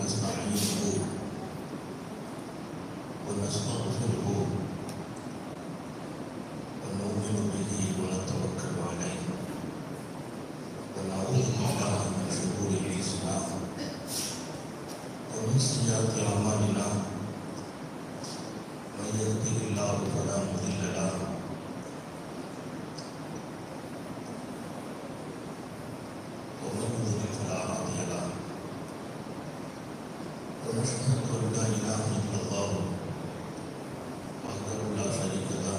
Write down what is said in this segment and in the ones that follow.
ونستعينه ونستغفره ونؤمن به ونتوكل عليه ونعوذ بالله من شرور انفسنا ومن سيئات اعمالنا من يهده الله فلا مضل له ومن يضلل فلا هادي له ونشهد ان لا اله الا الله وحده لا شريك له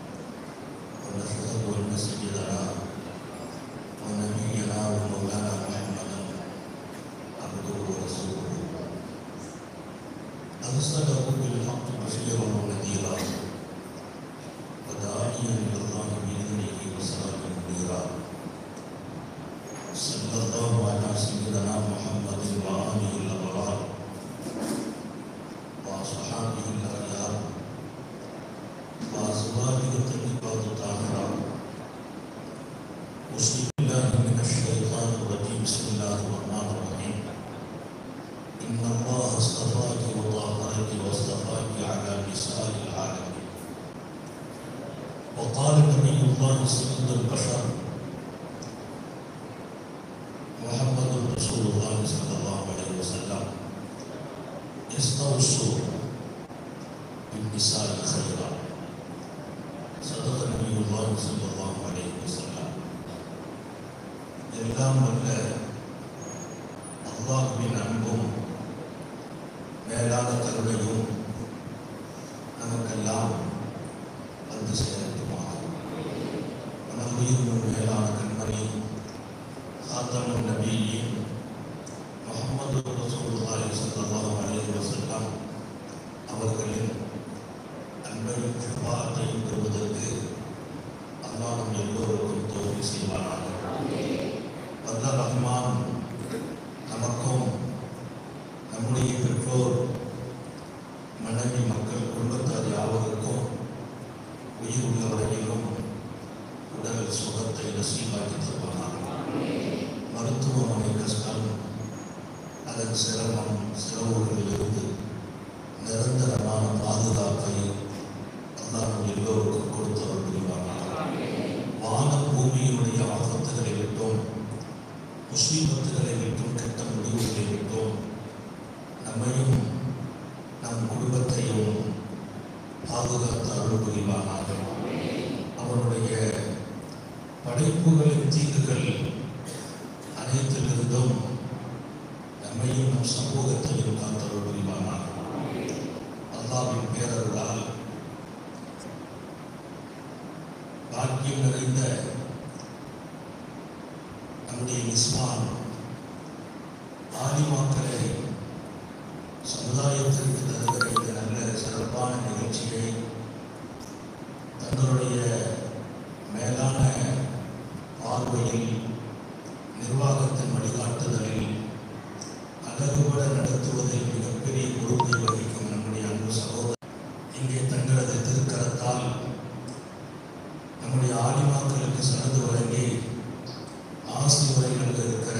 ونشهد ان سيدنا ونبينا ومولانا محمدا عبده ورسوله ارسله بالحق بشيرا ونذيرا وداعيا الى الله باذنه وسراجا منيرا صلى الله على سيدنا محمد وآله الأبرار وأصحابه الأخيار وأزواجه الطيبات الطاهرات أوصي بالله من الشيطان الرجيم بسم الله الرحمن الرحيم إن الله اصطفاك وطهرك واصطفاك على نساء العالمين وقال نبي الله سيد البشر محمد رسول الله صلى الله عليه وسلم استوصوا بالنساء خيرا صدق نبي الله صلى الله عليه وسلم எல்லாம் வல்ல அல்லாஹுவின் அன்பும் மேலான கருணையும் நமக்கெல்லாம் வந்து சேரட்டுமாக நமக்கு மேலான கண்மணி خاتم النبيين محمد رسول الله صلى الله عليه وسلم அவர்களின் அன்பையும் ஷபாத்தையும் பெறுவதற்கு அல்லாஹ் நம் எல்லோருக்கும் தோல்வி செய்வானாக வல்ல ரஹ்மான் நமக்கும் நம்முடைய பெற்றோர் மனைவி மக்கள் குடும்பத்தார் யாவருக்கும் உயிர் உள்ள வரையிலும் உடல் சுகத்தை நசீவாக்கி தருவானாக மருத்துவமனை கஷ்டம் அதன் சிரமம் சிரமங்களிலிருந்து நிரந்தரமான பாதுகாப்பை அல்லாஹ் நம் எல்லோருக்கும் கொடுத்தவர் புரிவானாக வான பூமியினுடைய ஆபத்துகளை விட்டும் முஸ்லீமத்துகளை விட்டும் கெட்ட முடிவுகளை விட்டும் நம்மையும் நம் குடும்பத்தையும் பாதுகாத்து அருள் புரிவானாக அவனுடைய படைப்புகளின் தீங்குகள் அனைத்திலிருந்தும் நம்மையும் நம் சமூகத்தையும் காத்தருள் புரிவானாக அல்லாவின் பேரருளால் பாக்கியம் நிறைந்த நம்முடைய இஸ்லாம் ஆலிமாக்களை சமுதாயத்திற்கு தருகிற இந்த நல்ல சிறப்பான நிகழ்ச்சியை தங்களுடைய மேலான பார்வையில் நிர்வாகத்தின் வழிகாட்டுதலில் அழகுபட நடத்துவதில் மிகப்பெரிய பொறுப்பை வகிக்கும் நம்முடைய அன்பு சகோதரர் இங்கே தங்களது திருக்கரத்தால் நம்முடைய ஆலிமாக்களுக்கு சனது வழங்கி ஆசி உரைகள் இருக்கிற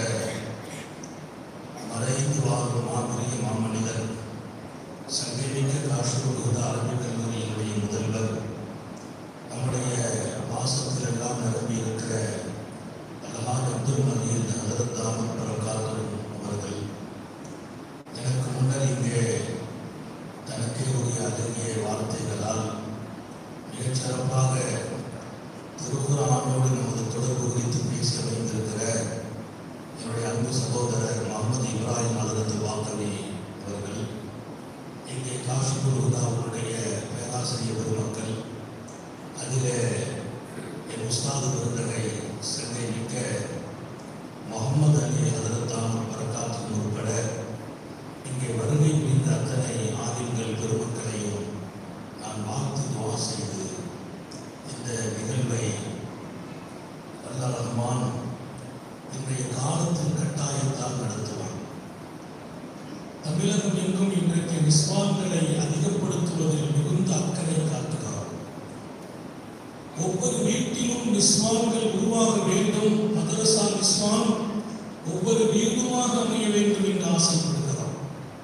மறைந்து வாழும் மாபெரிய மாமனிதர் சங்கமிக்க காஷ்மீர் அரபிக் கல்லூரியினுடைய முதல்வர் நம்முடைய வாசத்தில் எல்லாம் நிரம்பி இருக்கிற அழகான அப்துல் மலீல் ஹதரத் தாமத் பரகாத்தரும் அவர்கள் எனக்கு முன்னர் இங்கே தனக்கே உரிய அழகிய வார்த்தைகளால் மிகச் சிறப்பாக திருக்குறானோடு நமது தொடர்பு குறித்து பேசி அமைந்திருக்கிற என்னுடைய அன்பு சகோதரர் முகமது இப்ராஹிம் ஹதரத் வாக்கவி அவர்கள் இங்கே காஷ்மீர் உதாவுடைய பேராசிரியர் பெருமக்கள் அதிலே என் உஸ்தாது விருந்தகை சென்னை மிக்க முகமது அலி ஹதரத்தான் பரக்காத்தும் உட்பட இங்கே வருகை புரிந்த அத்தனை ஆதிங்கள் பெருமக்களையும் நான் வாழ்த்து துவா செய்து இந்த நிகழ்வை அல்ல ரஹ்மான் இன்றைய காலத்தின் கட்டாயத்தால் நடத்துவான் தமிழகம் எங்கும் இன்றைக்கு நிஸ்வான்களை அதிகப்படுத்துவதில் மிகுந்த அக்கறை காட்டுகிறார் ஒவ்வொரு வீட்டிலும் நிஸ்வான்கள் உருவாக வேண்டும் மதரசா நிஸ்வான் ஒவ்வொரு வீடுமாக அமைய வேண்டும் என்று ஆசைப்படுகிறார்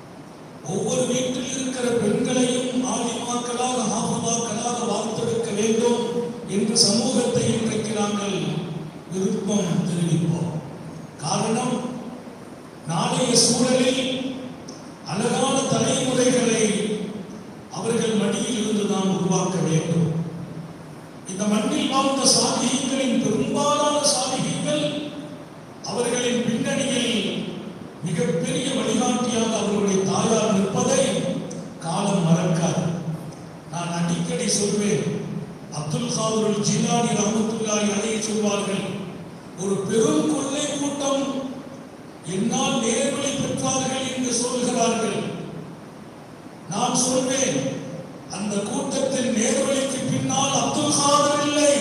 இருக்கிற பெண்களையும் ஆலிமாக்களாக ஹாஃபதாக்களாக வார்த்தெடுக்க வேண்டும் என்று சமூகத்தை இன்றைக்கு நாங்கள் விருப்பம் தெரிவிப்போம் காரணம் நாளைய சூழலில் அழகான தலைமுறைகளை அவர்கள் மடியில் இருந்து நாம் உருவாக்க வேண்டும் இந்த மண்ணில் வாழ்ந்த சாதிகளின் பெரும்பாலான சாதிகள் அவர்களின் பின்னணியில் மிகப்பெரிய வழிகாட்டியாக அவர்களுடைய தாயார் நிற்பதை காலம் மறக்காது நான் அடிக்கடி சொல்வேன் அப்துல் காதருல் ஜிலானி ரஹமத்துல்லாஹி அலைஹி சொல்வார்கள் ஒரு பெரும் கொள்ளை கூட்டம் என்னால் நேர்வழி பெற்றார்கள் என்று சொல்கிறார்கள் நான் சொல்வேன் அந்த கூட்டத்தின் நேர்வழிக்கு பின்னால் அப்துல் காதர் இல்லை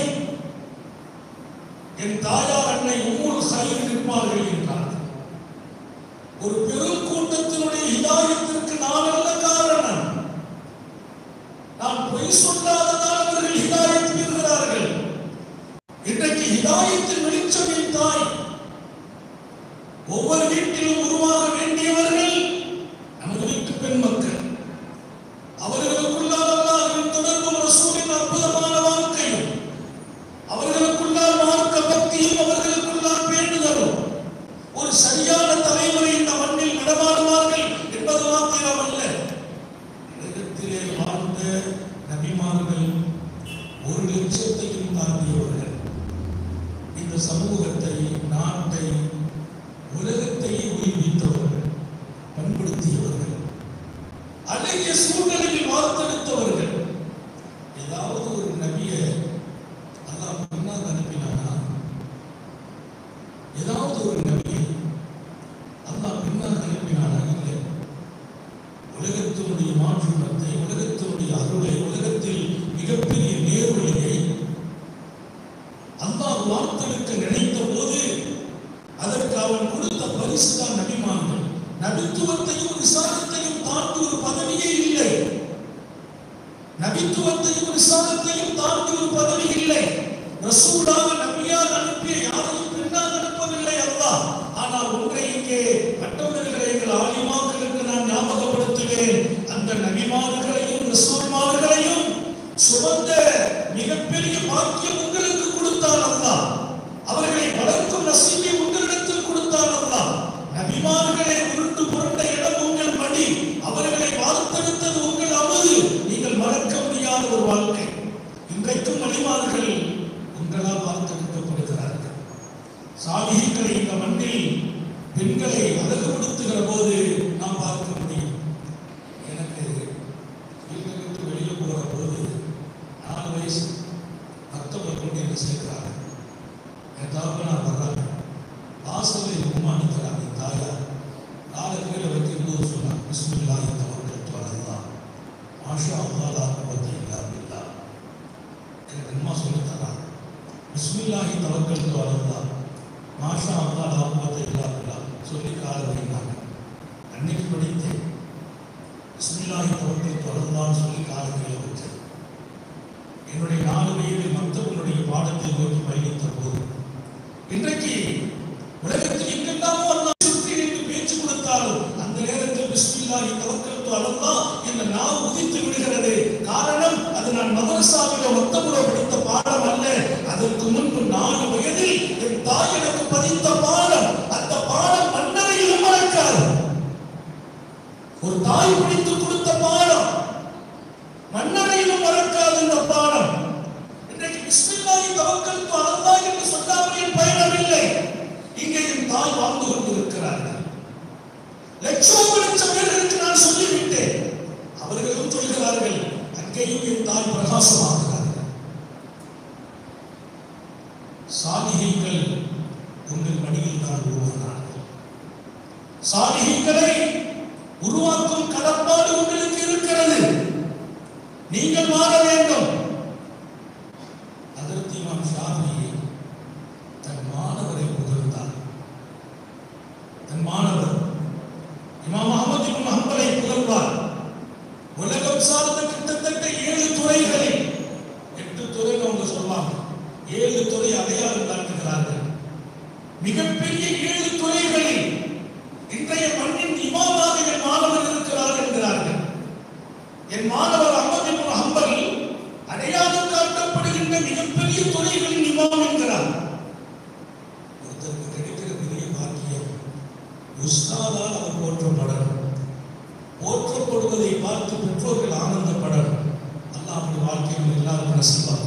என் தாயார் அன்னை உம்முல் ஹைர் நிற்பார்கள் என்றார் ஒரு பெரும் கூட்டத்தினுடைய ஹிதாயத்திற்கு நான் அல்ல காரணம் நான் பொய் சொல்லாததால் அவர்கள் ஹிதாயத் பெறுகிறார்கள் இன்றைக்கு ஹிதாயத்தின் வெளிச்சமின் தாய் ஒவ்வொரு வீட்டிலும் உருவாக வேண்டியவர்கள் நமது வீட்டு பெண் மக்கள் அவர்களுக்குள்ளால் அல்லாஹ்வின் தொடர்பும் ரசூலின் அற்புதமான வாழ்க்கையும் அவர்களுக்குள்ளால் மார்க்க பக்தியும் அவர்களுக்குள்ளால் பேணுதலும் ஒரு சரியான தலைமுறை இந்த மண்ணில் நடமாடுவார்கள் என்பது மாத்திரம் அல்ல உலகத்திலே வாழ்ந்த நபிமார்கள் ஒரு லட்சத்தையும் தாண்டியவர்கள் இந்த சமூகத்தை நாட்டை உலகத்தை உயிர்வித்தவர்கள் பண்படுத்தியவர்கள் அழகிய சூழ்நிலையில் வார்த்தெடுத்தவர்கள் ஏதாவது ஒரு நபியை அல்லாஹ் பின்னால் அனுப்பினானா ஏதாவது ஒரு நபியை அல்லாஹ் பின்னால் அனுப்பினானா இல்லை உலகத்தினுடைய மாற்றத்தை உலகத்தினுடைய அருளை உலகத்தில் மிகப்பெரிய நேர்வழியை அல்லாஹ் வார்த்தெடுக்க நினைத்த போது அதற்கு அவன் கொடுத்த பரிசு தான் நபிமான்கள் நபித்துவத்தையும் விசாரத்தையும் தாண்டி ஒரு பதவியே இல்லை நபித்துவத்தையும் விசாரத்தையும் தாண்டி ஒரு பதவி இல்லை ரசூலாக நபியாக அனுப்பிய யாரையும் பெண்ணாக அனுப்பவில்லை அல்லாஹ் ஆனால் ஒன்றை இங்கே கட்டவர்களை எங்கள் ஆலிமாக்களுக்கு நான் ஞாபகப்படுத்துவேன் அந்த நபிமார்களையும் ரசூல்மார்களையும் சுமந்த மிகப்பெரிய பாக்கியம் உங்களுக்கு கொடுத்தார் அல்லாஹ் அவர்களை வளர்க்கும் நசீபை உங்களிடத்தில் கொடுத்தார் அல்லாஹ் நபிமார்களை உருட்டு புரண்ட இடம் உங்கள் மடி அவர்களை வார்த்தெடுத்தது உங்கள் அமது நீங்கள் மறக்க முடியாத ஒரு வாழ்க்கை இன்றைக்கும் நபிமார்கள் உங்களால் வார்த்தெடுக்கப்படுகிறார்கள் சாதிகளை இந்த மண்ணில் பெண்களை அழகுபடுத்துகிற போது நாம் பார்க்க முடியும் எனக்கு வீட்டை விட்டு வெளியே போகிற போது நாலு வயசு மற்றவங்க கொண்டு என்ன சேர்க்கிறாங்க என் தகப்பனார் வர்றாங்க வாசலில் உமா நிற்கிறாங்க என் தாயார் நாலு கீழே வைக்கும்போது சொன்னாங்க பிஸ்மில்லாஹி தவக்கல்து அலல்லாஹ் மாஷா அல்லாஹ் லா குவத்த இல்லா பில்லாஹ் எனக்கு அம்மா சொல்லி தராங்க பிஸ்மில்லாஹி தவக்கல்து அலல்லாஹ் மாஷா அல்லாஹ் லா குவத்த இல்லா பில்லாஹ் சொல்லி கால வைனாங்க அன்னைக்கு படித்தேன் பிஸ்மில்லாஹி தவக்கல்து அலல்லாஹ் சொல்லி கால கீழே வச்சேன் என்னுடைய நாலு வயதில் மற்றவங்களுடைய பாடத்தை நோக்கி பயணித்த போது இன்றைக்கு உலகத்தில் எங்கெல்லாமோ அல்லாஹ் சுற்றி நின்று பேச்சு கொடுத்தாலும் அந்த நேரத்தில் பிஸ்மில்லாஹி தவக்கல்து அலல்லாஹ் என்ற நாவு உதித்து விடுகிறது காரணம் அது நான் மதரசாவில மொத்தமுறை படித்த பாடம் அல்ல அதற்கு முன்பு நாலு வயதில் என் தாய் எனக்கு பதித்த பாடம் அந்த பாடம் மன்னரையும் மறக்காது ஒரு தாய் படித்து கொடுத்த பாடம் மன்னரையும் மறக்காது இந்த பாடம் இன்றைக்கு பிஸ்மில்லாஹி தவக்கல்து அலல்லாஹ் என்று சொல்லாமல் பயணமில்லை இங்கே என் தாய் வாழ்ந்து கொண்டிருக்கிறார்கள் லட்சோப லட்சம் பேர்களுக்கு நான் சொல்லிவிட்டேன் அவர்களும் சொல்கிறார்கள் அங்கேயும் என் தாய் பிரகாசமாகிறார்கள் சாலிகைகள் உங்கள் மடியில் தான் உருவானார்கள் சாலிகைகளை உருவாக்கும் கடப்பாடு உங்களுக்கு இருக்கிறது நீங்கள் மாற வேண்டும் அதற்கு இமாம் ஷாஃபி தன் மாணவரை புகழ்ந்தார் தன் மாணவர் இமாம் அகமது இப்னு ஹம்பலை புகழ்வார் உலகம் சார்ந்த கிட்டத்தட்ட ஏழு துறைகளில் எட்டு துறை அவங்க சொல்வாங்க ஏழு துறை அடையாளம் காட்டுகிறார்கள் மிகப்பெரிய ஏழு துறைகளில் இன்றைய மண்ணின் இமாமாக என் மாணவர் இருக்கிறார் என்கிறார்கள் மாணவர் அஹமது இப்னு ஹம்பல் அடையாளம் காட்டப்படுகின்ற மிகப்பெரிய துறைகளின் இமாம் என்கிறார் ஒருத்தருக்கு கிடைக்கிற பெரிய பாக்கியம் உஸ்தாதால் அவர் போற்றப்படணும் போற்றப்படுவதை பார்த்து பெற்றோர்கள் ஆனந்தப்படணும் அல்லாஹ் அப்படி வாழ்க்கையில் எல்லாரும் நசீபாக்குவார்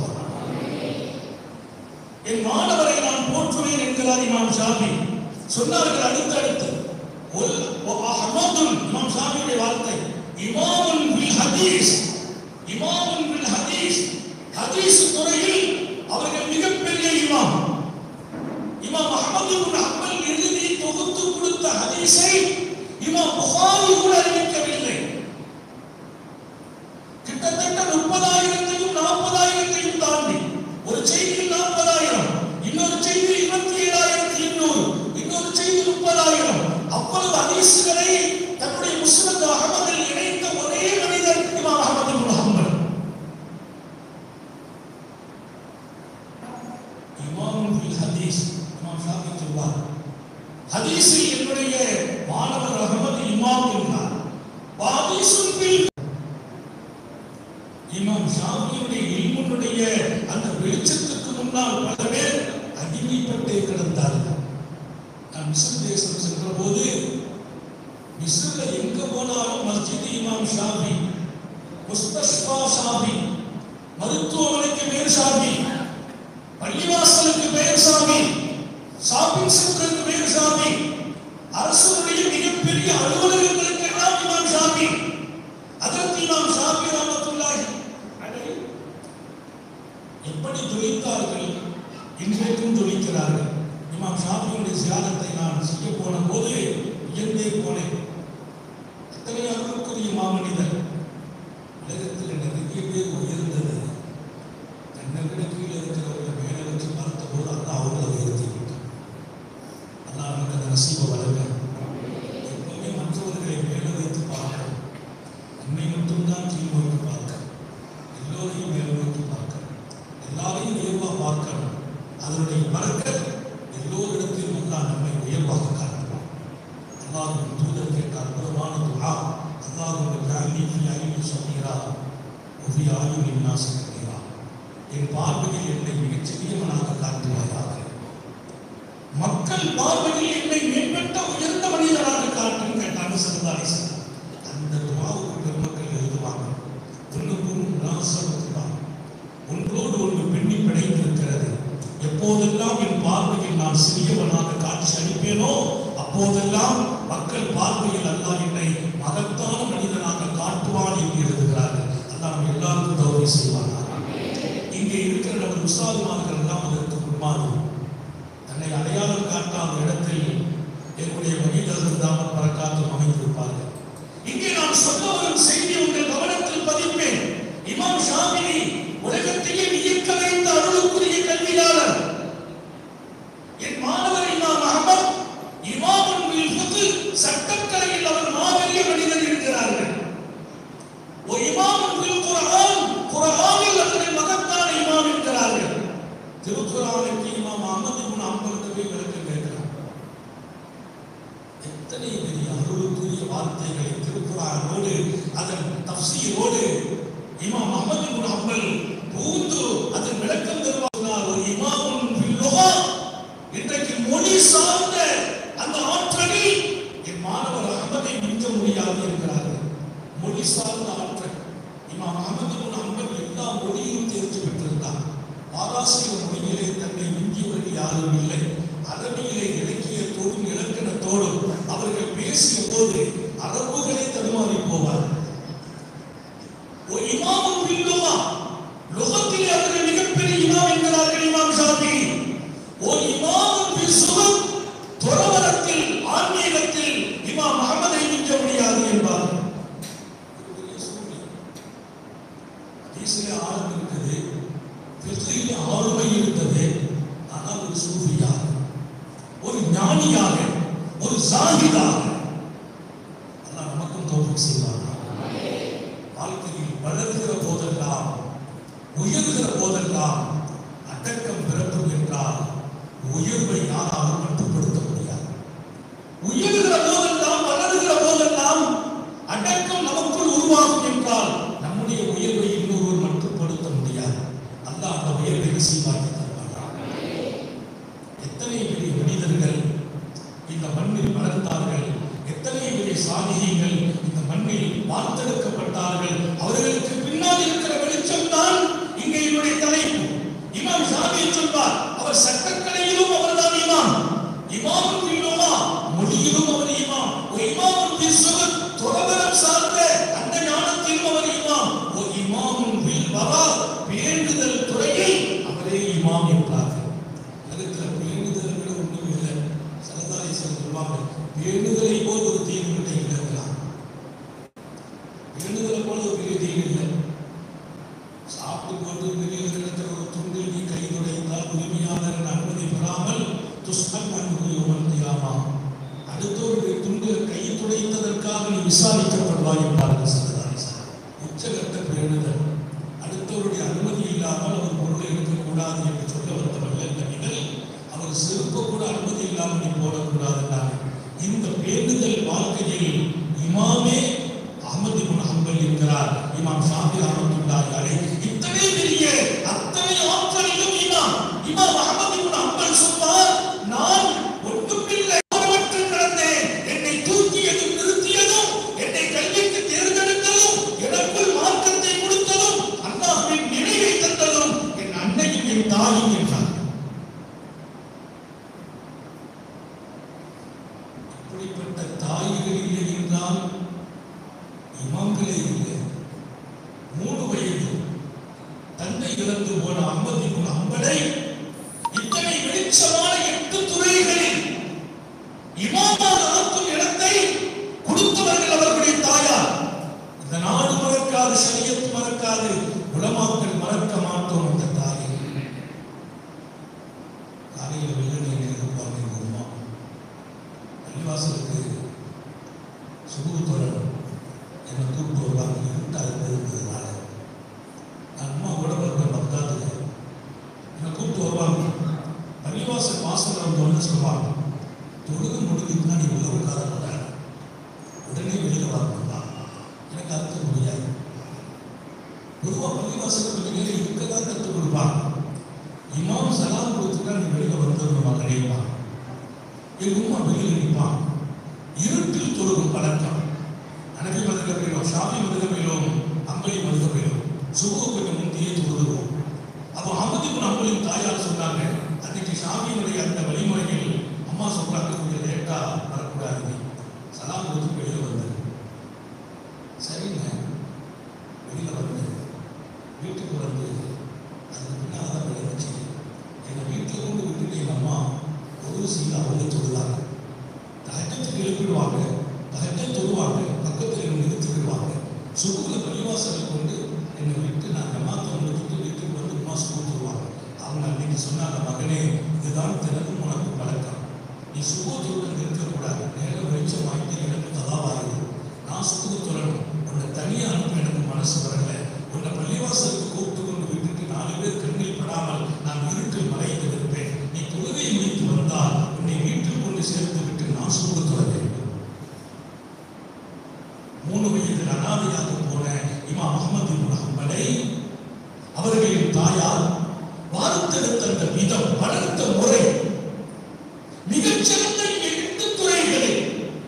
என் மாணவரை நான் போற்றுவேன் என்கிறார் இமாம் ஷாபி சொன்னார்கள் அடுத்தடுத்து ஒல் அஹமதுல் இமாம் ஷாபியுடைய வார்த்தை இமாமுன் பில் ஹதீஸ் இமாமுன் பில் ஹதீஸ் ஹதீஸ் துறையில் அவர்கள் மிகப்பெரிய இமாம் இமாம் அஹமது இப்னு ஹம்பல் எழுதி தொகுத்து கொடுத்த ஹதீஸை இமாம் புகாரி கூட அறிவிக்கவில்லை கிட்டத்தட்ட முப்பதாயிரத்தையும் நாற்பதாயிரத்தையும் தாண்டி ஒரு செய்தியில் நாற்பதாயிரம் இன்னொரு செய்தியில் இருபத்தி ஏழாயிரத்தி எண்ணூறு இன்னொரு செய்தி முப்பதாயிரம் அவ்வளவு ஹதீஸ்களை தன்னுடைய முஸ்லிம் அகமதில் இணைத்த ஒரே மனிதர் இமாம் அகமது இப்னு ஹம்பல் இமாம் ஃபில் ஹதீஸ் இமாம் ஷாஃபி சொல்வார் ஹதீஸில் என்னுடைய மாணவர் அகமது இமாம் என்றார் வாதீசுல் ஃபில் இமாம் ஷாஃபியுடைய இல்முனுடைய அந்த வெளிச்சத்துக்கு முன்னால் பல பேர் அடிமைப்பட்டே கிடந்தார்கள் நான் மிஸ்ர் தேசம் சென்ற போது மிஸ்ரில் எங்க போனாலும் மஸ்ஜித் இமாம் ஷாஃபி முஸ்தஷ்பா ஷாஃபி மருத்துவமனைக்கு பேர் ஷாஃபி பள்ளிவாசலுக்கு பெயர் சாமி ஷாப்பிங் சென்டருக்கு பெயர் சாமி அரசுடைய மிகப்பெரிய அலுவலகங்களுக்கு எல்லாம் இமாம் ஷாபி அதற்கு இமாம் ஷாபி ரஹ்மத்துல்லாஹி அலைஹி எப்படி துணித்தார்கள் இன்றைக்கும் துணிக்கிறார்கள் இமாம் ஷாபியுடைய சியாரத்தை நான் செய்ய போன போது வியந்தே போனேன் அத்தனை அருளுக்குரிய மாமனிதர் உலகத்தில் நிறைய பேர் உயர்ந்தது தன்னை விட கீழே இருக்கிறவர்களை மேலே வச்சு பார்த்த போது அல்லாஹ் அவங்களை உயர்த்தி விட்டான் அல்லாஹ் நமக்கு அந்த நசீபை வழங்க எப்பவுமே மற்றவர்களை மேலே வைத்து பார்க்கணும் நம்மை மட்டும்தான் கீழ் நோக்கி பார்க்க எல்லோரையும் மேல் நோக்கி பார்க்க எல்லாரையும் உயர்வா பார்க்கணும் அதனுடைய பறக்க எல்லோரிடத்திலும் அல்லாஹ் நம்மை உயர்வாக காட்டுவான் அல்லாஹ்வின் தூதர் கேட்ட அற்புதமான துஆ அல்லாஹ்வுடைய ஜாலி ஃபி ஐனி ஸகீரா வஃபி ஆயுனி நாஸ் கபீரா என் பார்வையில் என்னை மிகச் சிறியவனாக காட்டுவாயாக மக்கள் பார்வையில் என்னை மேம்பட்ட உயர்ந்த மனிதனாக காட்டும் கேட்டாங்க சரதாரி அந்த துவாவுக்கு பெருமக்கள் எழுதுவாங்க ஒன்றுக்கும் நாசத்துதான் ஒன்றோடு ஒன்று பெண்ணி பிணைந்திருக்கிறது எப்போதெல்லாம் என் பார்வையில் நான் சிறியவனாக காட்சி அளிப்பேனோ அப்போதெல்லாம் மக்கள் பார்வையில் அல்லாஹ் என்னை மகத்தான மனிதனாக காட்டுவான் என்று எழுதுகிறார்கள் அல்லாஹ் நம்ம எல்லாருக்கும் தவறு செய்வானா இங்கே இருக்கிற நமது உஸ்தாதுமார்கள் எல்லாம் அதற்கு முன்மாதிரி தன்னை அடையாளம் காட்டாத இடத்தில் என்னுடைய மனிதர்கள் தாம பறக்காத்தும் அமைந்திருப்பார்கள் இங்கே நான் சொல்ல வரும் செய்தி உங்கள் கவனத்தில் பதிப்பேன் இமாம் ஷாபினி உலகத்தையே வியக்க வைத்த அருளுக்குரிய கல்வியாளர் என் மாணவர் இமாம் அகமத் இமாமுன் பில் ஃபிக்ஹ் சட்டக்கலையில் அவர் மாபெரிய மனிதர் இருக்கிறார்கள் ஒரு இமாமுன் பில் குர்ஆன் குர்ஆனில் அவரை மகத்தான இமாம் இருக்கிறார்கள் திருக்குறானுக்கு இமாம் அகமது இப்னு அம்பல் போய் விளக்கம் கேட்கிறார் எத்தனை பெரிய அருளுக்குரிய வார்த்தைகளை திருக்குறானோடு அதன் தஃசீரோடு இமாம் அஹமது இப்னு அம்பல் பூந்து அதன் விளக்கம் தருவார் ஒரு இமாமுன் பில் லுகா இன்றைக்கு மொழி சார்ந்த அந்த ஆற்றலில் என் மாணவர் அகமதை மிஞ்ச முடியாது இருக்கிறார்கள் மொழி சார்ந்த ஆற்றல் இமாம் அகமது இப்னு அம்பல் எல்லா மொழியும் தெரிந்து பெற்றிருந்தார் ஆராசிரியர் மொழியிலே தன்னை மிஞ்சியவர்கள் யாரும் இல்லை அரபியிலே இலக்கியத்தோடும் இலக்கணத்தோடும் அவர்கள் பேசிய போது அரபுகளை தடுமாறி போவார் ஒரு இமாமும் பில்லுமா லுகத்திலே அவர்கள் மிகப்பெரிய இமாம் என்கிறார்கள் இமாம் ஷாபி ஒரு இமாமும் பிசுகம் துறவரத்தில் ஆன்மீகத்தில் இமாம் அகமதை மிஞ்ச முடியாது என்பார் ஒரு பெரிய சூழ்நிலை ஹதீஸிலே ஆழம் இருக்குது ஃபிக்ஹிலே ஆளுமை இருந்தது ஆனால் ஒரு சூஃபியாக ஒரு ஞானியாக ஒரு சாகிதாக அல்லாஹ் நமக்கும் தௌஃபீக் செய்வார் வாழ்க்கையில் வளர்கிற போதெல்லாம் உயர்கிற போதெல்லாம் அடக்கம் பிறக்கும் என்றால் உயர்வை யாராலும் மட்டுப்படுத்த முடியாது உயர்கிற போதெல்லாம் வளர்கிற போதெல்லாம் அடக்கம் நமக்குள் உருவாகும் என்றால் நம்முடைய மனிதர்கள் இந்த மண்ணில் வளர்ந்தார்கள் எத்தனை பெரிய சாதிகள் இந்த மண்ணில் வார்த்தெடுக்கப்பட்டார்கள் அவர்களுக்கு பின்னால் இருக்கிற வெளிச்சம் தான் இங்கே என்னுடைய தலைப்பு இமாம் ஷாபி சொல்வார் அவர் சட்டக்கலையிலும் அவர்தான் இமாம் இமாம் பின்னோமா மொழியிலும் அவர் இமாம் ஒரு இமாம் பிசுகத் துறவரம் சார்ந்த அந்த ஞானத்திலும் அவர் இமாம் ஒரு இமாம் பில் வரா பேண்டுதல் துறையில் அவரே இமாம் என்றார்கள் அதுக்கு பேணுதல் விட ஒன்றும் இல்லை சரதாரீசன் சொல்லுவாங்க பேணுதலை போல் ஒரு தீர்வுகளை இருக்கலாம் பேணுதலை போல ஒரு பெரிய தீர்வு இல்லை சாப்பிட்டு போட்டு பெரிய இடத்துல ஒரு துண்டில் நீ கை துடைத்தால் உரிமையாளர் அனுமதி பெறாமல் துஷ்டம் அனுபவியோமன் தியாமா அடுத்தவருடைய துண்டில் கை துடைத்ததற்காக நீ விசாரிக்கப்படுவாய் என்றார்கள் சரதாரீசன் உச்சகட்ட பேணுதல் அடுத்தவருடைய அனுமதி இல்லாமல் அவர் பொருளை எடுக்கக்கூடாது என்று சொல்ல வந்தவர்கள் நபிகள் அவர் செருப்ப கூட அனுமதி இல்லாமல் நீ போடக்கூடாது என்றார்கள் இந்த பேணுதல் வாழ்க்கையில் இமாமே அகமது இப்னு ஹம்பல் என்கிறார் இமாம் ஷாஃபி ரஹ்மத்துல்லாஹி அலைஹி இத்தனை பெரிய அத்தனை ஆற்றலிலும் இமாம் இமாம் அகமது இப்னு ஹம்பல் சொன்னார் நான் ஒன்றுமில்லை ஆதரவற்று கிடந்தேன் என்னை தூக்கியதும் நிறுத்தியதும் என்னை கையிட்டு தேர்ந்தெடுத்ததும் எனக்குள் மார்க்கத்தை கொடுத்ததும் அல்லாஹ்வின் நினைவை தந்ததும் என் அன்னையும் என் தாயும் என்றார் இப்படிப்பட்ட தாய்கள் இல்லை என்றால் இமாம்களே இல்லை மூணு வயது தந்தை இறந்து போன அம்பத்தி மூணு அம்பலை இத்தனை வெளிச்சமான எட்டு துறைகளில் இமாமாக ஆக்கும் இடத்தை கொடுத்தவர்கள் அவர்களுடைய தாயார் இந்த நாடு மறக்காது சரியத் மறக்காது உலமாக்கள் மறக்க மாட்டோம் அந்த தாயை காலையில் வெள்ளனை இருப்பாங்க எங்க அம்மா பள்ளிவாசலுக்கு சுகுரு தொடரும் என்னை கூப்பிட்டு வருவாங்க இருட்டா இருந்ததுனால நான் அம்மா கூட வருவேன் பக்தாதுல என்னை கூப்பிட்டு வருவாங்க பள்ளிவாசல் வாசல் வந்தோன்னு சொல்லுவாங்க தொழுகு முடிஞ்சுன்னா நீ உள்ள உட்கார மாட்டாங்க உடனே வெளியில வரணும்னா எனக்கு அர்த்தம் முடியாது பொதுவாக பள்ளிவாசல் கொஞ்சம் நேரம் இருக்க தான் கற்றுக் கொடுப்பாங்க இமாம் சலாம் கொடுத்துட்டா நீ வெளியில வந்துடணும் மகனேப்பா எங்க உமா வெளியில நிற்பான் இருட்டில் தொழுகும் பழக்கம் அனபி மதுகபிலும் ஷாபி மதுகபிலும் அம்பலி மதுகபிலும் சுகு கொஞ்சம் முந்தையே தொழுதுவோம் அப்போ அமதிபுன் அம்பலின் தாயார் சொன்னாங்க அன்னைக்கு ஷாபியினுடைய அந்த வழிமுறையில் அம்மா சொல்றாங்க கொஞ்சம் லேட்டா வரக்கூடாது சலாம் கொடுத்து வெளியில வந்து சரிங்க வெளியில வந்து வீட்டுக்கு வந்து அதுக்கு பின்னால் தான் விளைவிச்சு என்னை வீட்டில் கொண்டு விட்டுட்டு எங்கள் அம்மா ஒரு சீல அவங்க தொழுதாங்க தகஜத்துக்கு எழுப்பிடுவாங்க தகஜம் தொழுவாங்க பக்கத்தில் என்னை நிறுத்திக்கிடுவாங்க சுகுல பள்ளிவாசலை கொண்டு என்னை விட்டு நான் ஜமாத்தை முடிச்சுட்டு வீட்டுக்கு வந்து அம்மா சுகு தொழுவாங்க அவங்க அன்னைக்கு சொன்னாங்க மகனே இதுதான் தினமும் உனக்கு பழக்கம் நீ சுகு தொழுடன் இருக்கக்கூடாது நேரம் வெளிச்சம் வாங்கிட்டு எனக்கு கதாவாயுது நான் சுகு தொழணும் உன்னை தனியாக அனுப்ப எனக்கு மனசு வரல உன்னை பள்ளிவாசலுக்கு கூப்பிட்டு கொண்டு விட்டுட்டு நாலு பேர் கண்ணில் படாமல் நான் இருட்டில் மறைந்து இருப்பேன் நீ தொழுகை முடித்து வந்தால் உன்னை வீட்டில் கொண்டு சேர்த்து விட்டு நான் சுகு தொழ வேண்டும் மூணு வயதில் அனாதையாக போன இமாம் அகமது இப்னு ஹம்பலை அவர்களின் தாயார் வார்த்தெடுத்த அந்த விதம் வளர்த்த முறை மிகச்சிறந்த இந்த எட்டு துறைகளில்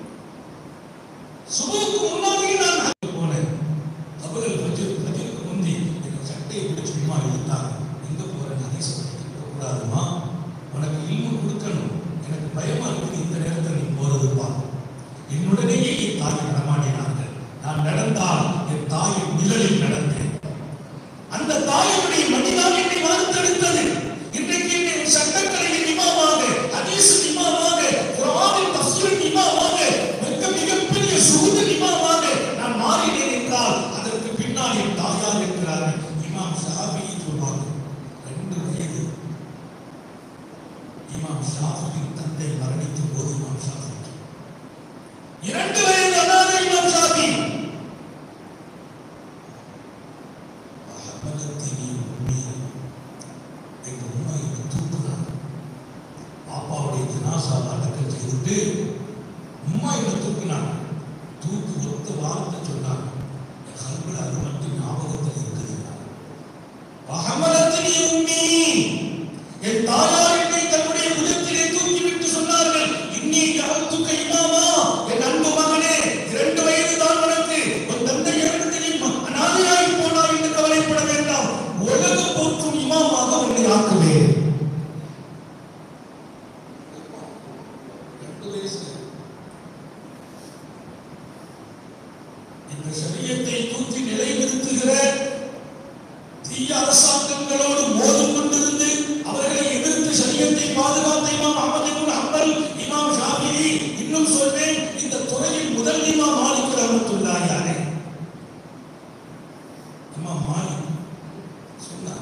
சுபுக்கு முன்னாடி நான் அங்கே போனேன் அவர்கள் பஜர் பஜருக்கு முந்தி எனக்கு சட்டையை பிடிச்சு சும்மா இழுத்தாங்க எங்க போறேன் ஹதீஸ் படிக்க கூடாதுமா உனக்கு இல்மு கொடுக்கணும் எனக்கு பயமா இருக்குது இந்த நேரத்தில் நீ போறதுப்பா என்னுடனேயே என் தாய் நடமாடினார்கள் நான் நடந்தால் என் தாயின் நிழலில் நடந்தேன் அந்த தாயினுடைய மடிதான் என்னை வார்த்தெடுத்தது இன்றைக்கு என்னை ஒரு சட்டக்கலையின் இமாமாக ஹதீஸ் இமாமாக குர்ஆனின் தஃசீரின் இமாமாக மிக மிகப்பெரிய சுகுத இமாமாக நான் மாறினேன் என்றால் அதற்கு பின்னால் என் தாயார் இருக்கிறார்கள் இமாம் ஷாஃபி சொல்வாங்க ரெண்டு வயது இமாம் ஷாஃபியின் தந்தை மரணித்த போது இமாம் ஷாஃபி இரண்டு வயது அனாதை இமாம் ஷாஃபி அகபலத்தினி உம்மி எங்க உம்மா என்னை தூக்குனாங்க பாப்பாவுடைய ஜனாசாவை அடக்கம் செய்துட்டு உம்மா என்னை தூக்குனாங்க தூக்கு ஒத்த வார்த்தை சொன்னாங்க என் கல்வில அது மட்டும் ஞாபகத்தில் இருக்குது அகமலத்தினி உம்மி என் தாயார் என்னை தன்னுடைய புதத்திலே தூக்கிவிட்டு பத்து வயசு இந்த சரியத்தை தூக்கி நிலைநிறுத்துகிற தீய அரசாங்கங்களோடு மோதும் கொண்டிருந்து அவர்களை எதிர்த்து சரியத்தை பாதுகாத்த இமாம் அஹமது இப்னு ஹம்பல் இமாம் ஷாஃபிஈ இன்னும் சொல்வேன் இந்த துறையில் முதல் இமாம் மாலிக் ரஹ்மத்துல்லாஹி அலைஹி இமாம் மாலிக் சொன்னார்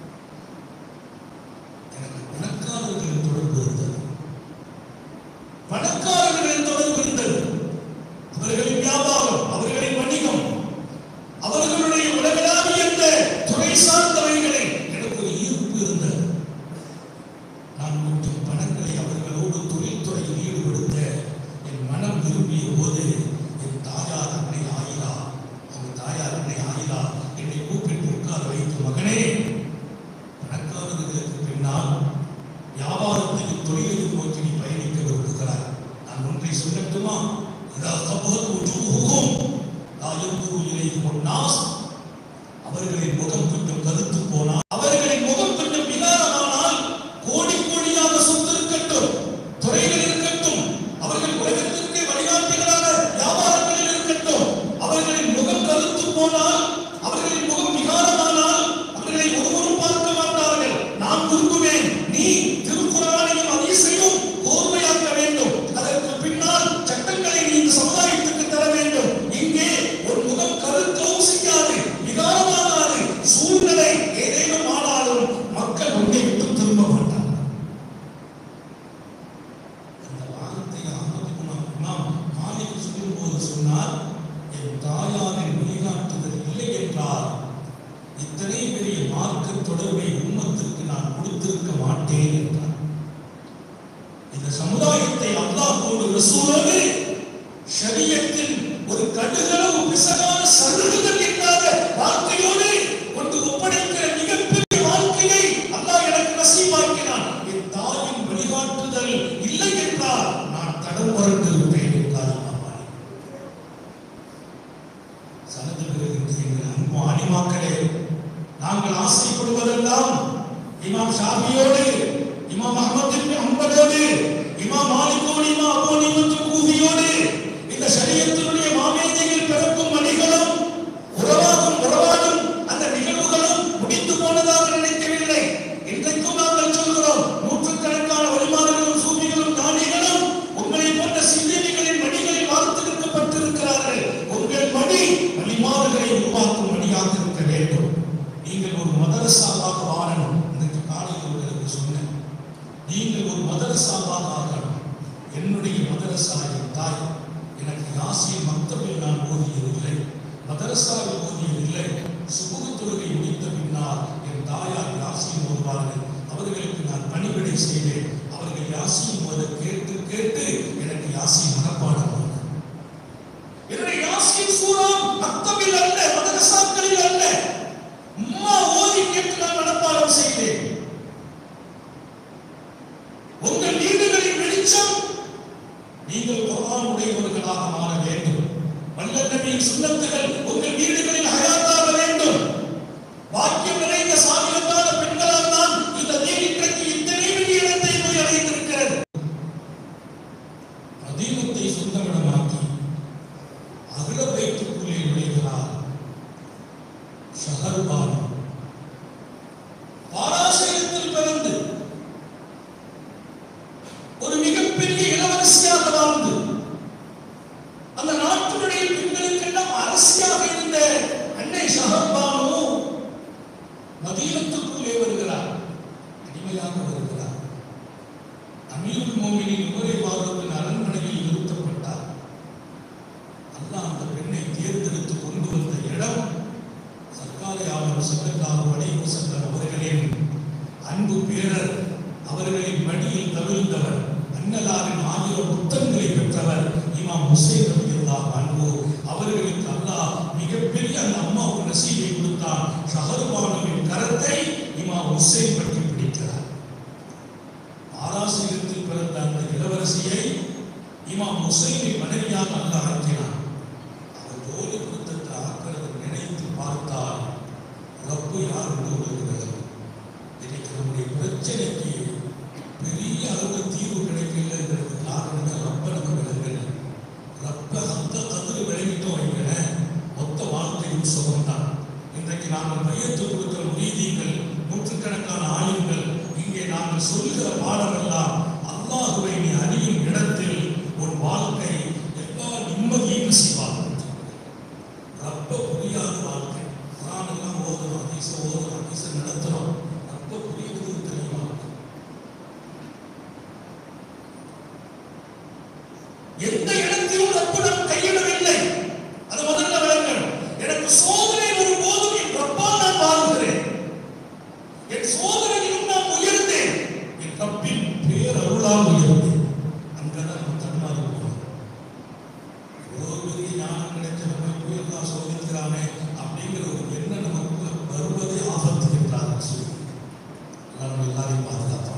எனக்கு பணக்காரர்களின் தொடர்பு இருந்தது பணக்காரர்களின் தொடர்பு இருந்தது அவர்களின் வியாபாரம் அவர்களின் வணிகம் அவர்களுடைய உலகளாவிய இந்த துறை சார்ந்தவைகளில் எனக்கு ஒரு ஈர்ப்பு இருந்தது நான் கொஞ்சம் பணங்களை அவர்களோடு தொழில்துறையில் ஈடுபடுத்த என் மனம் விரும்பிய போது என் தாயார் அன்னை ஆயிலா அந்த தாயார் அன்னை ஆயிலா என்னை கூப்பிட்டு உட்கார வைத்து மகனே பணக்காரர்களுக்கு பின்னால் வியாபாரத்தையும் தொழிலையும் நோக்கி நீ பயணிக்க விரும்புகிறாய் நான் ஒன்றை சொல்லட்டுமா இதா கபஹத் உஜூஹுகும் லா யன்துரு இலைஹிம் நாஸ் அவர்களின் முகம் கொஞ்சம் கருத்து போனால் அவர்களின் முகம் கொஞ்சம் விகாரமானால் கோடி கோடியாக சொத்து இருக்கட்டும் துறைகள் இருக்கட்டும் அவர்கள் உலகத்திற்கு வழிகாட்டிகளான வியாபாரங்களில் இருக்கட்டும் அவர்களின் முகம் கருத்து போனால் அவர்களின் முகம் விகாரமானால் அவர்களை ஒருவரும் பார்க்க மாட்டார்கள் நான் விரும்புவேன் நீ திருக்குறானையும் அதிசையும் கோர்வையாக்க வேண்டும் அதற்கு பின்னால் சட்டங்களை நீ இந்த சமுதாயத்துக்கு தர வேண்டும் இங்கே ஒரு முகம் கருத்தவும் செய்யாது விகாரமாகாது சூழ்நிலை ஏதேனும் ஆனாலும் மக்கள் உன்னை விட்டு திரும்ப மாட்டார்கள் அந்த வார்த்தை அகமது குணம் இமாம் மாலிக் சொல்லும்போது சொன்னார் என் தாயாரின் வழிகாட்டுதல் இல்லை என்றால் இத்தனை பெரிய மார்க்க தொடர்பை உம்மத்திற்கு நான் கொடுத்திருக்க மாட்டேன் என்றார் இந்த சமுதாயத்தை அல்லாஹ்வோடு ரசூலோடு ஷரியத்தின் ஒரு கடுகளவு பிசகான சருகுகள் இல்லாத வாழ்க்கையோடு கொண்டு ஒப்படைக்கிற மிகப்பெரிய வாழ்க்கையை அல்லாஹ் எனக்கு நசீபாக்கினான் என் தாயின் வழிகாட்டுதல் இல்லை என்றால் நான் தடம் புரண்டு இருப்பேன் என்றார் இமாம் மாலிக். சனது வருகின்ற எங்கள் அன்பு ஆணிமாக்களே நாங்கள் ஆசைப்படுவதெல்லாம் இமாம் ஷாபியோடு இமாம் அஹமது இப்னு ஹம்பலோடு இமாம் மாலிக்கோடு இமாம் அபூ ஹனீஃபத்து கூஃபியோடு இந்த ஷரியத்தினுடைய மாமேதையில் பிறக்கும் மணிகளும் உறவாகும் உறவாடும் அந்த நிகழ்வுகளும் முடிந்து போனதாக நினைக்கவில்லை இன்றைக்கும் நாங்கள் சொல்கிறோம் நூற்றுக்கணக்கான வழிமாறுகளும் சூபிகளும் ஞானிகளும் உங்களை போன்ற சிந்தனைகளின் மணிகளில் வார்த்தெடுக்கப்பட்டிருக்கிறார்கள் உங்கள் மணி வழிமாறுகளை உருவாக்கும் மணியாக இருக்க வேண்டும் நீங்கள் ஒரு மதரசாவாக வாழணும் இன்றைக்கு காலையில் உங்களுக்கு சொன்னேன் நீங்கள் ஒரு மதரசாவாக ஆகணும் என்னுடைய மதரசா என் தாய் எனக்கு யாசின் மக்தபில் நான் ஓதியதில்லை மதரசாவில் ஓதியதில்லை சுபுக தொழுகை முடித்த பின்னால் என் தாயார் யாசின் ஓதுவார்கள் அவர்களுக்கு நான் பணிவிடை செய்தேன் அவர்கள் யாசின் ஓத கேட்டு கேட்டு எனக்கு யாசின் மனப்பாடம் ஆனது. என்னுடைய யாசின் சூறா மக்தபில் அல்ல மதரசாக்களில் அல்ல அம்மா ஓதி கேட்டு நான் மனப்பாடம் செய்தேன் உங்கள் வீடுகளின் வெளிச்சம் நீங்கள் குர்ஆன் உடையவர்களாக மாற வேண்டும் வல்ல நபியின் சுன்னத்துகள் உங்கள் வீடுகளில் ஹயாத்தாக வேண்டும் வாக்கியம் நிறைந்த சாமியத்தான பெண்களால் தான் இந்த தீன் இன்றைக்கு இத்தனை பெரிய இடத்தை போய் அடைந்திருக்கிறது அதீனத்தை சொந்தமிடமாக்கி அகில வைத்துக்குள்ளே நுழைகிறார் ஷஹர்பான் பாராசயத்தில் பிறந்து ஒரு மிகப்பெரிய இளவரசியாக வாழ்ந்து அந்த நாட்டினுடைய பெண்களுக்கெல்லாம் அரசியாக இருந்த அன்னை ஷஹர்பானு மதீனத்துக்குள்ளே வருகிறார் அடிமையாக வருகிறார் அமீருல் மோமினின் உமரை வாழ்வதன் அரண்மனையில் நிறுத்தப்பட்டார் அல்லாஹ் அந்த பெண்ணை தேர்ந்தெடுத்து கொண்டு வந்த இடம் சர்க்காரியாளர் சல்லல்லாஹு அலைஹி வஸல்லம் அவர்களின் அன்பு பேரர் அவர்களின் மடியில் தவிழ்ந்தவர் அன்னலாரின் ஆயிரம் புத்தகங்களை பெற்றவர் இமாம் ஹுசைன் ரலியல்லாஹு அன்ஹு அவர்களுக்கு அல்லாஹ் மிகப்பெரிய அந்த அம்மாவுக்கு நசீபை கொடுத்தான் ஷஹர்பானுவின் கரத்தை இமாம் ஹுசைன் பற்றி பிடிக்கிறார் ஆராசிரியத்தில் பிறந்த அந்த இளவரசியை இமாம் ஹுசைனை மனைவியாக அல்லாஹ் ஆக்கினான் அவர் ஜோலி பொருத்தத்தை ஆக்கிறதை நினைத்து பார்த்தால் ரப்பு யார் என்று உணர்கிறது இன்னைக்கு நம்முடைய பிரச்சனைக்கு பெரிய அளவு தீர்வு கிடைக்கலங்கிறது காரணமே ரப்பு நாங்கள் சொல்லுகிற பாடமெல்லாம் அல்லாஹுவை நீ அறியும் இடத்தில் உன் வாழ்க்கை எல்லா நிம்மதியும் செய்வார்கள் ரப்ப புரியாத வாழ்க்கை குரான் எல்லாம் ஓதுறோம் ஹதீஸ ஓதுறோம் ஹதீஸ நடத்துறோம் ரப்ப புரியுது தெரியுமா எந்த இடத்திலும் ரப்பு நம் கையிடவில்லை அது முதல்ல விளங்கணும் எனக்கு சோதனை வரும்போதும் என் ரப்பால் நான் வாழ்கிறேன் என் சோதனையிலும் நான் உயர்ந்தேன் என் ரப்பின் பேரருளால் உயர்ந்தேன் அங்கதான் நம்ம தன்மாறி போகிறோம் இவ்வளவு பெரிய ஞானம் கிடைச்ச நம்ம போய் எல்லாம் சோதிக்கிறானே அப்படிங்கிற ஒரு எண்ணம் நமக்குள்ள வருவதே ஆபத்து என்றார் சொல்லி நம்ம எல்லாரையும் பாதுகாத்தோம்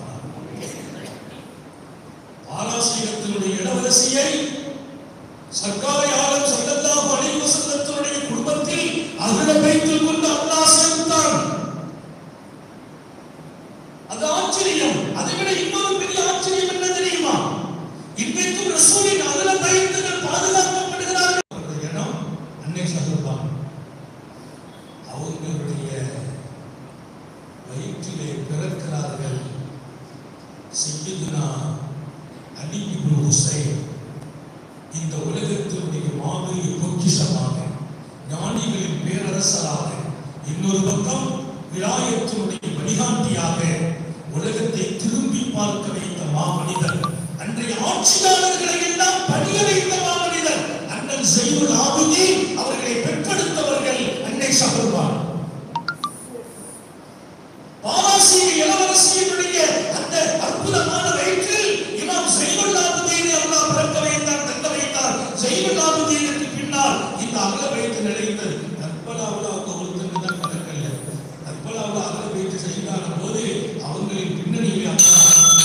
ஆலாசியத்தினுடைய இளவரசியை சர்க்காரை ஆளும் சல்லல்லாஹு அலைஹி வஸல்லத்தினுடைய குடும்பத்தில் அகல வைத்துக் கொண்டு அல்லாஹ் சேர்த்தான் அது ஆச்சரியம் அதை விட இன்னொரு பெரிய ஆச்சரியம் என்ன தெரியுமா இன்றைக்கும் ரசூலின் அகல பயத்துகள் பாதுகாக்கப்படுகிறார்கள் அந்த இடம் அன்னை சகோதான் அவங்களுடைய வயிற்றிலே பிறக்கிறார்கள் செய்யுதுனா அலி இப்னு ஹுசைன் இந்த உலகத்தினுடைய மாபெரிய பொக்கிஷமாக ஞானிகளின் பேரரசராக இன்னொரு பக்கம் விலாயத்தினுடைய வழிகாட்டியாக உலகத்தை திரும்பி பார்க்க வைத்த மாமனிதர் அன்றைய ஆட்சியாளர்களை எல்லாம் பணிய வைத்த மாமனிதர் அண்ணன் செய்யுள் ஆபுதி அவர்களை பெற்றெடுத்தவர்கள் அன்னை சகர்வான் பாராசீக இளவரசியினுடைய அந்த அற்புதமான வயிற்றில் இமாம் செய்யுள் ஆபுதீனை அல்லாஹ் பிறக்க வைத்தார் தங்க வைத்தார் செய்யுள் ஆபுதீனுக்கு பின்னால் இந்த அகல வயிற்று நிலைத்தது கற்பலாவில் அவங்க ஒருத்தங்க தான் பறக்கல கற்பலாவில் அகல வயிற்று செய்தான போது அவங்களின் பின்னணியில் அண்ணா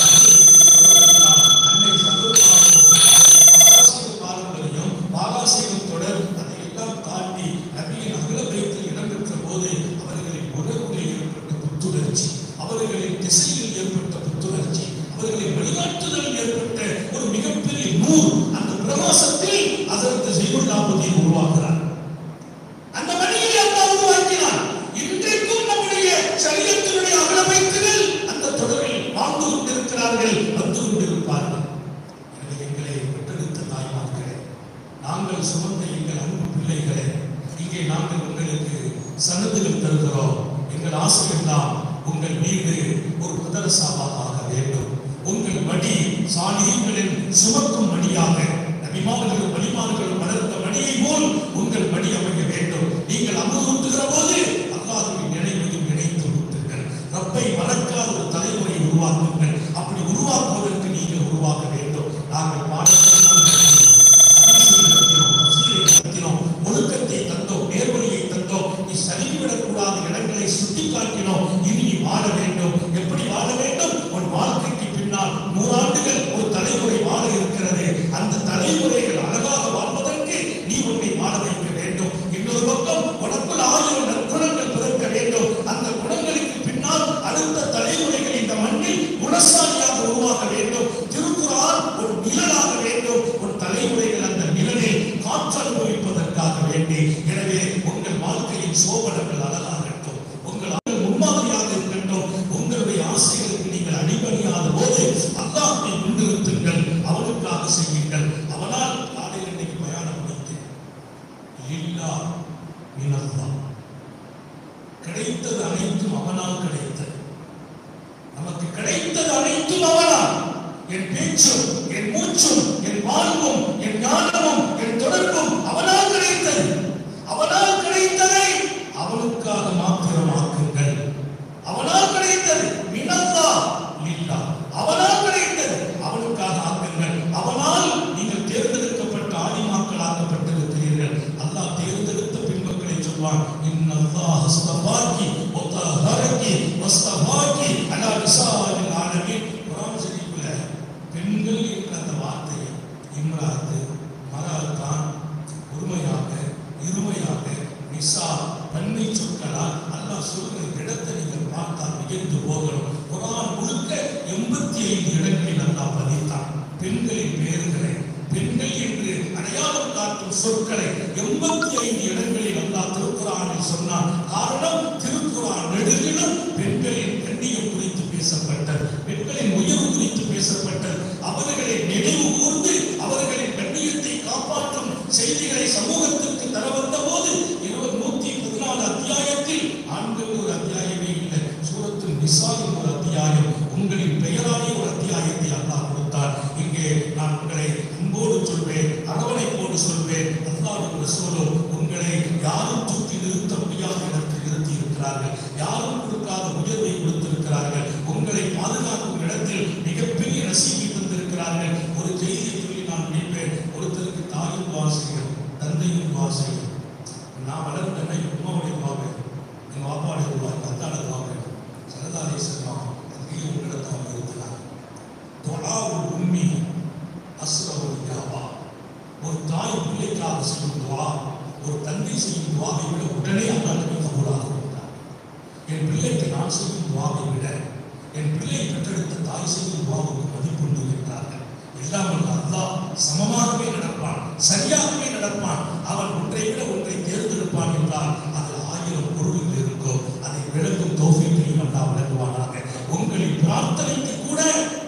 அன்னை சகோதரர் பாரம்பரியம் பாராசீகம் தொடர் அதையெல்லாம் தாண்டி நபியின் அகல வயிற்றில் இடம்பெற்ற போது அவர்களின் உணர்வுகளில் ஏற்பட்ட புத்துணர்ச்சி அவர்களின் திசையில் ஏற்பட்ட புத்துணர்ச்சி அவர்களின் வழிகாட்டுதலில் ஏற்பட்ட ஒரு மிகப்பெரிய நூல் அந்த பிரகாசத்தில் அதற்கு செய்யுள்ளாபதியை உருவாக்குறார் அந்த மணியை அல்லாஹ் உருவாக்கினார் இன்றைக்கும் நம்முடைய சரீரத்தினுடைய அகலமைத்துகள் அந்த தொடரில் வாழ்ந்து கொண்டிருக்கிறார்கள் வந்து கொண்டிருப்பார்கள் எனவே எங்களை பெற்றெடுத்த தாய்மார்களே நாங்கள் சுமந்த எங்கள் அன்பு பிள்ளைகளே இங்கே நாங்கள் உங்களுக்கு சனதுகள் தருகிறோம் எங்கள் ஆசையெல்லாம் உங்கள் வீடு ஒரு மதரசாவாக ஆக வேண்டும் உங்கள் மடி சாலிகளின் சுமக்கும் மடியாக நபிமார்களும் வழிமார்களும் வளர்ந்த மடியை போல் உங்கள் மடி அமைய வேண்டும் நீங்கள் அமுதூட்டுகிற போது அல்லாஹ்வின் நினைவையும் நினைத்து ஊட்டுங்கள் ரப்பை மறக்காத ஒரு தலைமுறை உருவாக்குங்கள் அப்படி உருவாக்குவதற்கு நீங்கள் உருவாக்க வேண்டும் நாங்கள் பாடத்தினோம் ஒழுக்கத்தை தந்தோம் நேர்வழியை தந்தோம் நீ சரிவிடக்கூடாத இடங்களை சுட்டி காட்டினோம் இனி நீ வாழ வேண்டும் எப்படி வாழ வேண்டும் உன் வாழ்க்கைக்கு பின்னால் நூறாண்டுகள் ஒரு தலைமுறை வாழ இருக்கிறது அந்த தலைமுறைகள் அழகாக வாழ்வதற்கு நீ உன்னை வாழ வைக்க வேண்டும் இன்னொரு பக்கம் உனக்குள் ஆயிரம் நற்குணங்கள் பிறக்க வேண்டும் அந்த குணங்களுக்கு பின்னால் அடுத்த தலைமுறைகள் இந்த மண்ணில் குணசாலியாக உருவாக வேண்டும் திருக்குறான் ஒரு நிழலாக வேண்டும் உன் தலைமுறைகள் அந்த நிழலில் காற்று அனுபவிப்பதற்காக வேண்டி எனவே உங்கள் வாழ்க்கையின் சோபனங்கள் அழகாகட்டும் உங்கள் ஆயுள் முன்மாதிரியாக இருக்கட்டும் உங்களுடைய ஆசைகளுக்கு நீங்கள் அடிபணியாத போது அல்லாஹ்வை முன்னிறுத்துங்கள் அவனுக்காக செய்யுங்கள் அவனால் காலையில் இன்னைக்கு பிரயாணம் முடித்தேன் இல்லா மினல்லாஹ் கிடைத்தது அனைத்தும் அவனால் கிடைத்தது நமக்கு கிடைத்தது அனைத்தும் அவனால் என் பேச்சும் என் மூச்சும் என் வாழ்வும் என் ஞானமும் என் தொடர்பும் அவனால் கிடைத்தது அவனால் கிடைத்ததை அவனுக்காக மாத்திரமாக்குங்கள் அவனால் கிடைத்தது மினல்லா இல்லா அவனால் கிடைத்தது அவனுக்காக ஆக்குங்கள் அவனால் நீங்கள் தேர்ந்தெடுக்கப்பட்ட ஆதிமாக்கள் ஆக்கப்பட்டிருக்கிறீர்கள் அல்லாஹ் தேர்ந்தெடுத்த பின்பக்களை சொல்வான் இன்னல்லாஹ் அஸ்தபாக்கி வத்தஹரக்கி வஸ்தபாக்கி அலா நிசாஇல் ஆலமீன் குர்ஆன் ஷரீஃப்ல பெண்கள் என்ற அந்த வார்த்தையை இம்ராத்து மராத்தான் உரிமையாக இருமையாக நிசா பன்மை சொற்களால் அல்லாஹ் சொல்கிற இடத்தை நீங்கள் பார்த்தால் வியந்து போகணும் குரான் முழுக்க எண்பத்தி ஐந்து இடங்களில் அல்லாஹ் பதித்தான் பெண்களின் பெயர்களை பெண்கள் என்று அடையாளம் காட்டும் சொற்களை எண்பத்தி ஐந்து இடங்களில் அல்லாஹ் திருக்குறானில் சொன்னான் காரணம் திருக்குறான் நெடுகிலும் பெண்களின் கண்ணியம் குறித்து பேசப்பட்டது பெண்களின் உயர்வு குறித்து பேசப்பட்டது அவர்களை நினைவு கூர்ந்து அவர்களின் கண்ணியத்தை காப்பாற்றும் செய்திகளை சமூகத்திற்கு தர வந்த போது இருபது நூத்தி பதினாலு அத்தியாயத்தில் ஆண்கள் ஒரு அத்தியாயமே இல்லை சூரத்தில் நிசாவின் ஒரு அத்தியாயம் உங்களின் பெயராலே ஒரு அத்தியாயத்தை அல்லாஹ் கொடுத்தார் இங்கே நான் உங்களை அன்போடு சொல்வேன் அரவணைப்போடு சொல்வேன் அல்லாஹ் ரசூலும் உங்களை யாரும் தூக்கி நிறுத்த முடியாத இடத்தில் நிறுத்தி இருக்கிறார்கள் யாரும் கொடுக்காத உயர்வை கொடுத்திருக்கிறார்கள் உங்களை பாதுகாக்கும் இடத்தில் மிகப்பெரிய ரசீதை தந்திருக்கிறார்கள் ஒரு செய்தியை சொல்லி நான் முடிப்பேன் ஒருத்தருக்கு தாயும் வாசிகள் தந்தையும் வாசிகள் நான் வளர்ந்தேன்னா என் உமாவுடைய துவாவை என் வாப்பாவுடைய துவா தத்தாட துவாவை சரதாரி சர்மா அங்கேயும் உங்களை தான் இருக்கிறார் தொழாவுல் உண்மை அசுரவுல் யாவா ஒரு தாய் பிள்ளைக்காக செய்யும் துவா ஒரு தந்தை செய்யும் துவாவை விட உடனே அல்லாஹ் கபூலாக இருக்கிறார் என் பிள்ளைக்கு நான் செய்யும் துவாவை விட என் பிள்ளை பெற்றெடுத்த தாய் செய்யும் துவாவுக்கு மதிப்புண்டு இருக்கிறார்கள் எல்லாம் வல்ல அல்லாஹ் சமமாகவே நடப்பான் சரியாகவே நடப்பான் அவன் ஒன்றை விட ஒன்றை தேர்ந்தெடுப்பான் என்றால் அதில் ஆயிரம் பொருள்கள் இருக்கும் அதை விளக்கும் தோஃபிக்கையும் அல்லாஹ் விளக்குவானாக உங்களின் பிரார்த்தனைக்கு கூட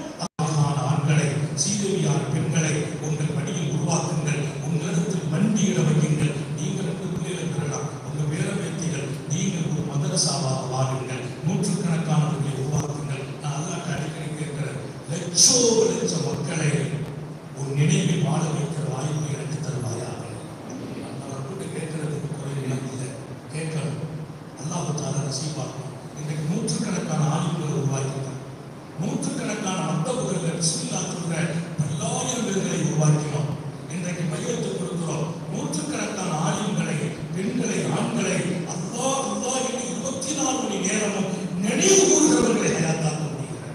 அழகான ஆண்களை சீதேவியான பெண்களை உங்கள் பணியில் உருவாக்குங்கள் உங்களிடத்தில் மண்டியிட வையுங்கள் நீங்கள் ரெண்டு பிள்ளைகள் பெறலாம் உங்கள் பேரம்பேத்திகள் நீங்கள் ஒரு மதரசாவாக வாருங்கள் நூற்றுக்கணக்கானவர்களை உருவாக்குங்கள் நான் அல்லாட்ட அடிக்கடி கேட்கிறேன் லட்சோ லட்ச மக்களை உன் நினைவில் வாழ வைக்கிற வாய்ப்பு எனக்கு தருவாயாக நான் கூட்டு கேட்கறதுக்கு குறையில்லை இல்லை கேட்கணும் அல்லாஹ் தாலா நசீபாக்கும் இன்றைக்கு நூற்றுக்கணக்கான ஆளுங்களை உருவாக்கிட்டான் நூற்றுக்கணக்கான மத்தவர்கள் பிஸ்மில்லா சொல்ற பல்லாயிரம் பேர்களை உருவாக்கினோம் இன்றைக்கு மையத்தை கொடுக்கிறோம் நூற்றுக்கணக்கான ஆலிம்களை பெண்களை ஆண்களை அல்லாஹ் அல்லாஹ் என்று இருபத்தி நாலு மணி நேரமும் நினைவு கூறுகிறவர்களை ஹயாத்தாக்க முடிகிறார்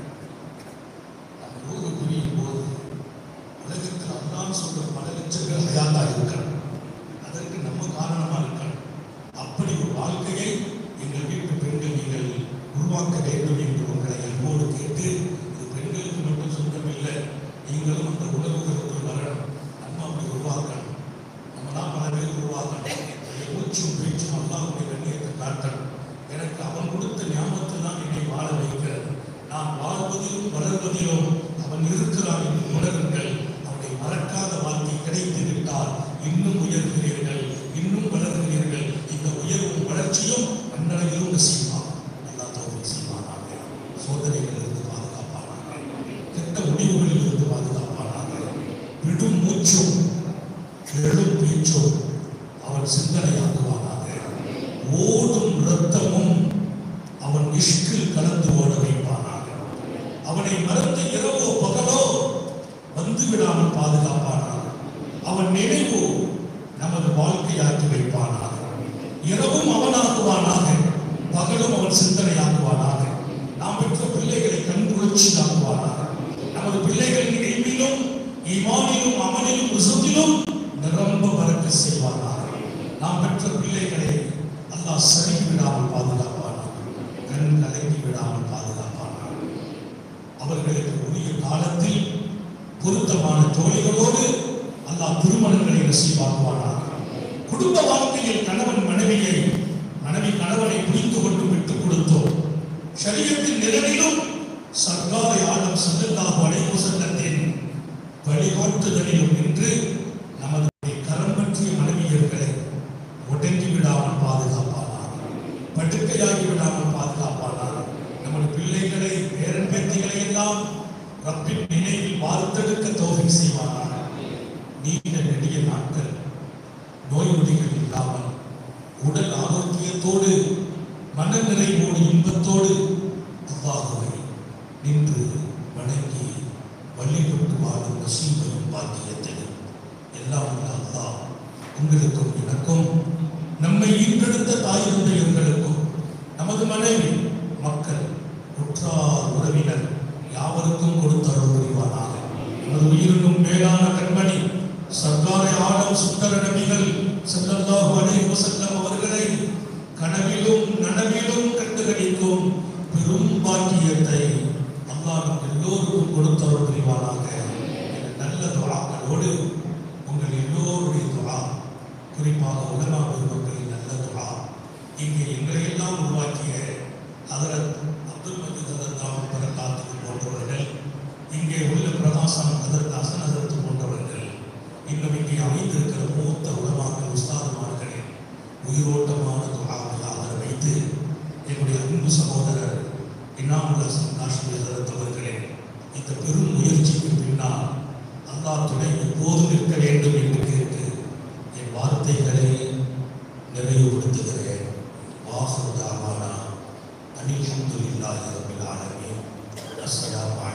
நம்ம ரோகு புரியும் போது உலகத்தில் அல்லாஹ் சொல்ற பல லட்சங்கள் ஹயாத்தா இருக்கணும் அதற்கு நம்ம காரணமா இருக்கணும் அப்படி ஒரு வாழ்க்கையை எங்கள் வீட்டு பெண்கள் நீங்கள் உருவாக்க வேண்டும் என்று உங்களை அன்போடு கேட்டு இது பெண்களுக்கு மட்டும் சொந்தம் இல்லை நீங்களும் அந்த உணர்வுகளுக்குள் வரணும் நம்ம அப்படி உருவாக்கணும் நம்ம தான் பல பேர் உருவாக்கணும் என் மூச்சும் பேச்சும் அல்லாஹ்வுடைய கண்ணியத்தை காட்டணும் எனக்கு அவன் கொடுத்த ஞாபகத்தை தான் என்னை வாழ வைக்கிறது நான் வாழ்வதிலும் வளர்வதிலும் அவன் இருக்கிறான் என்று உணருங்கள் அவனை மறக்காத வாழ்க்கை கிடைத்து விட்டால் இன்னும் உயர்கிறீர்கள் இன்னும் வளர்கிறீர்கள் இந்த உயர்வும் வளர்ச்சியும் அன்னடையிலும் நசீவாகும் நல்லா தோல்வி செய்வானாக சோதனைகளிலிருந்து பாதுகாப்பானாக கெட்ட முடிவுகளிலிருந்து பாதுகாப்பானாக விடும் மூச்சும் எழும் பேச்சும் அவன் சிந்தனையாக்குவானாக ஓடும் இரத்தமும் அவன் இஷ்கில் கலந்து ஓட வைப்பானாக அவனை மறந்த இரவோ பகலோ வந்து விடாமல் பாதுகாப்பானாக அவன் நினைவு நமது வாழ்க்கையாக்கி வைப்பானாக இரவும் அவனாக்குவானாக பகலும் அவன் சிந்தனையாக்குவானாக நாம் பெற்ற பிள்ளைகளை கண்குளிர்ச்சி ஆக்குவானாக நமது பிள்ளைகளின் இல்மிலும் ஈமானிலும் அமலிலும் ரிசுத்திலும் நிரம்ப பறக்க செய்வானாக நாம் பெற்ற பிள்ளைகளை அல்லாஹ் சரி விடாமல் பாதுகாப்பானாக கண் கலங்கி விடாமல் பாதுகாப்பானாக அவர்களுக்கு உரிய காலத்தில் பொருத்தமான ஜோலிகளோடு அல்லாஹ் திருமணங்களை நசீவாக்குவானாக குடும்ப வாழ்க்கையில் கணவன் மனைவியை மனைவி கணவனை புரிந்து கொண்டு விட்டுக் கொடுத்தோம் ஷரியத்தின் நிழலிலும் சர்க்காரை ஆலம் சல்லல்லாஹு அலைஹி வஸல்லத்தின் வழிகாட்டுதலிலும் நின்று நமது கரம் பற்றிய மனைவியர்களை ஒடுங்கி விடாமல் பாதுகாப்பானார் படுக்கையாகி விடாமல் பாதுகாப்பானார் நமது பிள்ளைகளை பேரன் பேத்திகளை எல்லாம் ரப்பின் நினைவில் வார்த்தெடுக்க தோல்வி செய்வானார் நீண்ட நெடிய நாட்கள் நோய் நொடிகள் இல்லாமல் உடல் ஆரோக்கியத்தோடு மன நிறைவோடு இன்பத்தோடு அல்லாஹுவை நின்று வணங்கி வழிபட்டு வாழும் நசீபையும் பாக்கியத்தையும் எல்லாம் வல்ல அல்லாஹ் உங்களுக்கும் எனக்கும் நம்மை ஈன்றெடுத்த தாய் தந்தையர்களுக்கும் நமது மனைவி மக்கள் உற்றார் உறவினர் யாவருக்கும் கொடுத்த அருள் புரிவானாக நமது உயிரினும் மேலான கண்மணி சர்க்காரை ஆடம் சுந்தர நபிகள் ஸல்லல்லாஹு அலைஹி வஸல்லம் அவர்களை கனவிலும் நனவிலும் கண்டுகளிக்கும் பெரும் பாக்கியத்தை அல்லாஹ் நம் எல்லோருக்கும் கொடுத்தவர் புரிவானாக என்ற நல்ல துஆக்களோடு உங்கள் எல்லோருடைய துஆ குறிப்பாக உலமா பெருமக்களின் நல்ல துஆ இங்கே எங்களை எல்லாம் உருவாக்கிய ஹதரத் அப்துல் மஜீத் ஹதரத் அல்லாஹ் பரக்காத்துக்கு போன்றவர்கள் இங்கே உள்ள பிரகாசம் அதற்கு அசனதற்கு போன்றவர்கள் இன்னும் இங்கே அமைந்திருக்கிற மூத்த உலமாக்கள் உஸ்தாதுமார்களே உயிரோட்டமான துவாவை ஆதரவு வைத்து என்னுடைய அன்பு சகோதரர் இன்னாமுல் ஹசன் காஷ்மீர் ஹதரத் அவர்களே இந்த பெரும் முயற்சிக்கு பின்னால் அல்லாஹ் துணை எப்போதும் இருக்க வேண்டும் என்று கேட்டு என் வார்த்தைகளை நிறைவுபடுத்துகிறேன் வாசு தாமானா அனில் அஹமதுல்லாஹி ரபில் ஆலமீன் அஸ்ஸலாமு